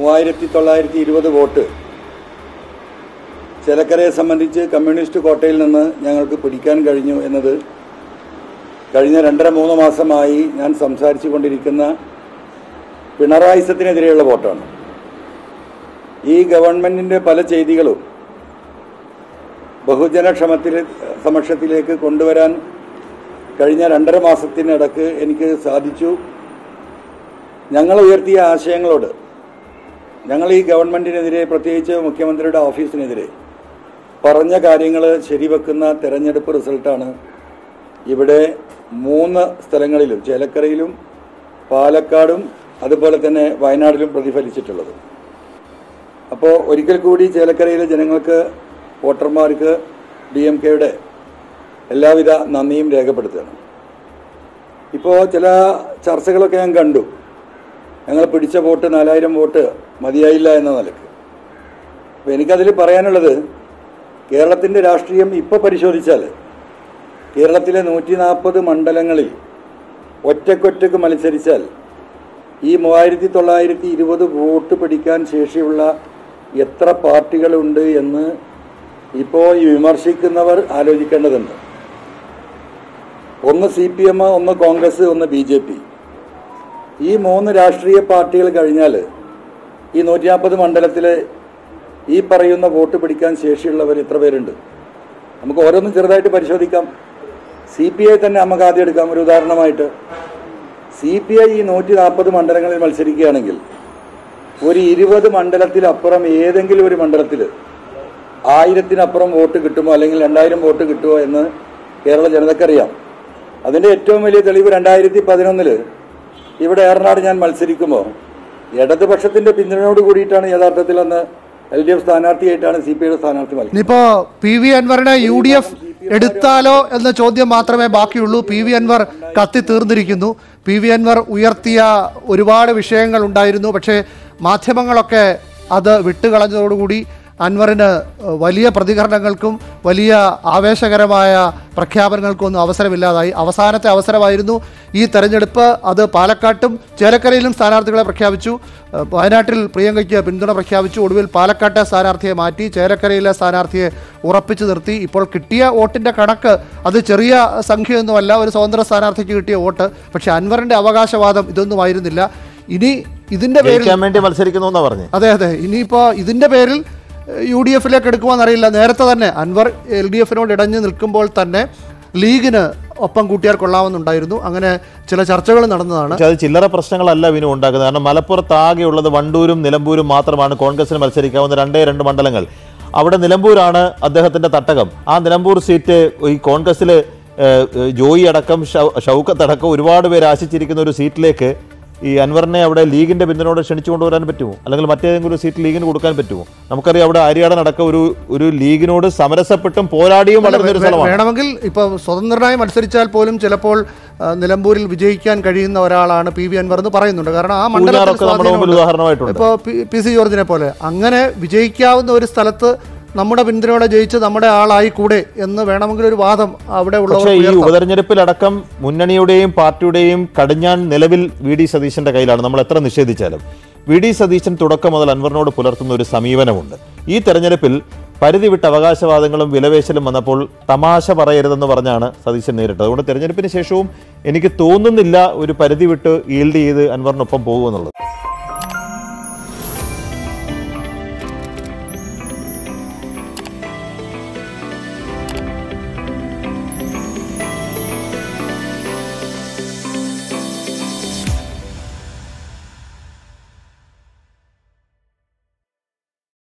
മൂവായിരത്തി തൊള്ളായിരത്തി ഇരുപത് വോട്ട് ചേലക്കരയെ സംബന്ധിച്ച് കമ്മ്യൂണിസ്റ്റ് കോട്ടയിൽ നിന്ന് ഞങ്ങൾക്ക് പിടിക്കാൻ കഴിഞ്ഞു എന്നത് കഴിഞ്ഞ രണ്ടര മൂന്ന് മാസമായി ഞാൻ സംസാരിച്ചു കൊണ്ടിരിക്കുന്ന പിണറായിസത്തിനെതിരെയുള്ള വോട്ടാണ് ഈ ഗവൺമെന്റിന്റെ പല ചെയ്തികളും ബഹുജനക്ഷമത്തിൽ സമക്ഷത്തിലേക്ക് കൊണ്ടുവരാൻ കഴിഞ്ഞ രണ്ടര മാസത്തിനിടക്ക് എനിക്ക് സാധിച്ചു ഞങ്ങൾ ഉയർത്തിയ ആശയങ്ങളോട് ഞങ്ങൾ ഈ ഗവൺമെന്റിനെതിരെ പ്രത്യേകിച്ച് മുഖ്യമന്ത്രിയുടെ ഓഫീസിനെതിരെ പറഞ്ഞ കാര്യങ്ങൾ ശരിവെക്കുന്ന തെരഞ്ഞെടുപ്പ് റിസൾട്ടാണ് ഇവിടെ മൂന്ന് സ്ഥലങ്ങളിലും ചേലക്കരയിലും പാലക്കാടും അതുപോലെ തന്നെ വയനാട്ടിലും പ്രതിഫലിച്ചിട്ടുള്ളത് അപ്പോൾ ഒരിക്കൽ കൂടി ചേലക്കരയിലെ ജനങ്ങൾക്ക് വോട്ടർമാർക്ക് ഡി എം കെയുടെ എല്ലാവിധ നന്ദിയും രേഖപ്പെടുത്തുകയാണ് ഇപ്പോൾ ചില ചർച്ചകളൊക്കെ ഞാൻ കണ്ടു ഞങ്ങൾ പിടിച്ച വോട്ട് നാലായിരം വോട്ട് മതിയായില്ല എന്ന നിലക്ക് അപ്പോൾ എനിക്കതിൽ പറയാനുള്ളത് കേരളത്തിൻ്റെ രാഷ്ട്രീയം ഇപ്പോൾ പരിശോധിച്ചാൽ കേരളത്തിലെ നൂറ്റി നാൽപ്പത് മണ്ഡലങ്ങളിൽ ഒറ്റക്കൊറ്റക്ക് മത്സരിച്ചാൽ ഈ മൂവായിരത്തി തൊള്ളായിരത്തി ഇരുപത് വോട്ട് പിടിക്കാൻ ശേഷിയുള്ള എത്ര പാർട്ടികളുണ്ട് എന്ന് ഇപ്പോൾ ഈ വിമർശിക്കുന്നവർ ആലോചിക്കേണ്ടതുണ്ട് ഒന്ന് സി പി എം ഒന്ന് കോൺഗ്രസ് ഒന്ന് ബി ജെ പി ഈ മൂന്ന് രാഷ്ട്രീയ പാർട്ടികൾ കഴിഞ്ഞാൽ ഈ നൂറ്റി നാൽപ്പത് മണ്ഡലത്തിൽ ഈ പറയുന്ന വോട്ട് പിടിക്കാൻ ശേഷിയുള്ളവർ എത്ര പേരുണ്ട് നമുക്ക് ഓരോന്നും ചെറുതായിട്ട് പരിശോധിക്കാം സി പി ഐ തന്നെ നമുക്ക് ആദ്യം എടുക്കാം ഒരു ഉദാഹരണമായിട്ട് സി പി ഐ ഈ നൂറ്റി നാൽപ്പത് മണ്ഡലങ്ങളിൽ മത്സരിക്കുകയാണെങ്കിൽ ഒരു ഇരുപത് മണ്ഡലത്തിലപ്പുറം ഏതെങ്കിലും ഒരു മണ്ഡലത്തിൽ ആയിരത്തിനപ്പുറം വോട്ട് കിട്ടുമോ അല്ലെങ്കിൽ രണ്ടായിരം വോട്ട് കിട്ടുമോ എന്ന് കേരള ജനതക്കറിയാം അതിൻ്റെ ഏറ്റവും വലിയ തെളിവ് രണ്ടായിരത്തി പതിനൊന്നില് ഇവിടെ ഏറനാട് ഞാൻ മത്സരിക്കുമ്പോൾ ഇടതുപക്ഷത്തിന്റെ പിന്തുണയോട് കൂടിയിട്ടാണ് യഥാർത്ഥത്തിൽ അന്ന് എൽ ഡി എഫ് സ്ഥാനാർത്ഥിയായിട്ടാണ് സി പി ഐയുടെ സ്ഥാനാർത്ഥി മത്സരിച്ചത് ഇനിയിപ്പോ പി വി അൻവറിനെ യു ഡി എഫ് എടുത്താലോ എന്ന ചോദ്യം മാത്രമേ ബാക്കിയുള്ളൂ പി വി അൻവർ കത്തി തീർന്നിരിക്കുന്നു പി വി അൻവർ ഉയർത്തിയ ഒരുപാട് വിഷയങ്ങൾ ഉണ്ടായിരുന്നു പക്ഷേ മാധ്യമങ്ങളൊക്കെ അത് വിട്ടുകളഞ്ഞതോടുകൂടി അൻവറിന് വലിയ പ്രതികരണങ്ങൾക്കും വലിയ ആവേശകരമായ പ്രഖ്യാപനങ്ങൾക്കും ഒന്നും അവസരമില്ലാതായി അവസാനത്തെ അവസരമായിരുന്നു ഈ തെരഞ്ഞെടുപ്പ് അത് പാലക്കാട്ടും ചേലക്കരയിലും സ്ഥാനാർത്ഥികളെ പ്രഖ്യാപിച്ചു ഏഹ് വയനാട്ടിൽ പ്രിയങ്കയ്ക്ക് പിന്തുണ പ്രഖ്യാപിച്ചു ഒടുവിൽ പാലക്കാട്ടെ സ്ഥാനാർത്ഥിയെ മാറ്റി ചേലക്കരയിലെ സ്ഥാനാർത്ഥിയെ ഉറപ്പിച്ചു നിർത്തി ഇപ്പോൾ കിട്ടിയ വോട്ടിന്റെ കണക്ക് അത് ചെറിയ സംഖ്യയൊന്നുമല്ല ഒരു സ്വതന്ത്ര സ്ഥാനാർത്ഥിക്ക് കിട്ടിയ വോട്ട് പക്ഷേ അൻവറിന്റെ അവകാശവാദം ഇതൊന്നും ആയിരുന്നില്ല ഇനി ഇതിന്റെ പേരിൽ ജയിക്കാൻ വേണ്ടി മത്സരിക്കുന്നു എന്നാ പറഞ്ഞു അതെ അതെ ഇനിയിപ്പോൾ ഇതിന്റെ പേരിൽ യു ഡി എഫിലേക്ക് എടുക്കുമോയെന്നറിയില്ല നേരത്തെ തന്നെ അൻവർ എൽ ഡി എഫിനോട് ഇടഞ്ഞു നിൽക്കുമ്പോൾ തന്നെ ലീഗിന് ഒപ്പം കൂട്ടിയാൽ കൊള്ളാമെന്നുണ്ടായിരുന്നു അങ്ങനെ ചില ചർച്ചകൾ നടന്നതാണ് പക്ഷെ അത് ചില്ലറ പ്രശ്നങ്ങളല്ല വിനു ഉണ്ടാക്കുന്നത് കാരണം മലപ്പുറത്ത് ആകെയുള്ളത് വണ്ടൂരും നിലമ്പൂരും മാത്രമാണ് കോൺഗ്രസിന് മത്സരിക്കാവുന്ന രണ്ടേ രണ്ട് മണ്ഡലങ്ങൾ അവിടെ നിലമ്പൂരാണ് അദ്ദേഹത്തിന്റെ തട്ടകം ആ നിലമ്പൂർ സീറ്റ് ഈ കോൺഗ്രസിൽ ജോയി അടക്കം ഷൗ- ഷൗക്കത്ത് അടക്കം ഒരുപാട് പേര് ആശിച്ചിരിക്കുന്ന ഒരു സീറ്റിലേക്ക് ഈ അൻവറിനെ അവിടെ ലീഗിന്റെ പിന്തുണയോടെ ക്ഷണിച്ചു കൊണ്ടുവരാൻ പറ്റുമോ അല്ലെങ്കിൽ മറ്റേതെങ്കിലും ഒരു സീറ്റ് ലീഗിന് കൊടുക്കാൻ പറ്റുമോ നമുക്കറിയാം അവിടെ ആര്യാടൻ അടക്കം ഒരു ഒരു ലീഗിനോട് സമരസപ്പെട്ടും പോരാടിയും വളരുന്ന ഒരു വേ- സ്ഥലമാണ് വേണമെങ്കിൽ ഇപ്പൊ സ്വതന്ത്രനായി മത്സരിച്ചാൽ പോലും ചിലപ്പോൾ ആ, നിലമ്പൂരിൽ വിജയിക്കാൻ കഴിയുന്ന ഒരാളാണ് പി വി അൻവർ എന്ന് പറയുന്നുണ്ട് കാരണം ആ മണ്ഡലത്തിൽ പൂഞ്ഞാറൊക്കെ നമ്മുടെ മുമ്പിൽ സ്വാധീനമുണ്ട്. ഉദാഹരണമായിട്ടുണ്ട് ഇപ്പോൾ പി- പി സി ജോർജിനെ പോലെ അങ്ങനെ വിജയിക്കാവുന്ന ഒരു സ്ഥലത്ത് നമ്മുടെ പിന്തുണയോടെ ജയിച്ച് നമ്മുടെ ആളായി കൂടെ എന്ന് വേണമെങ്കിൽ ഒരു വാദം അവിടെ പക്ഷേ ഈ ഉള്ളവർ ഉപതെരഞ്ഞെടുപ്പിലടക്കം മുന്നണിയുടെയും പാർട്ടിയുടെയും കടിഞ്ഞാൻ നിലവിൽ വി ഡി സതീശന്റെ കയ്യിലാണ് നമ്മൾ എത്ര നിഷേധിച്ചാലും വി ഡി സതീശൻ തുടക്കം മുതൽ അൻവറിനോട് പുലർത്തുന്ന ഒരു സമീപനമുണ്ട് ഈ തെരഞ്ഞെടുപ്പിൽ പരിധി വിട്ട അവകാശവാദങ്ങളും വിലവേശലും വന്നപ്പോൾ തമാശ പറയരുതെന്ന് പറഞ്ഞാണ് സതീശൻ നേരിട്ടത് അതുകൊണ്ട് തെരഞ്ഞെടുപ്പിന് ശേഷവും എനിക്ക് തോന്നുന്നില്ല ഒരു പരിധി വിട്ട് ഈൽഡ് ചെയ്ത് അൻവറിനൊപ്പം പോകുമെന്നുള്ളത്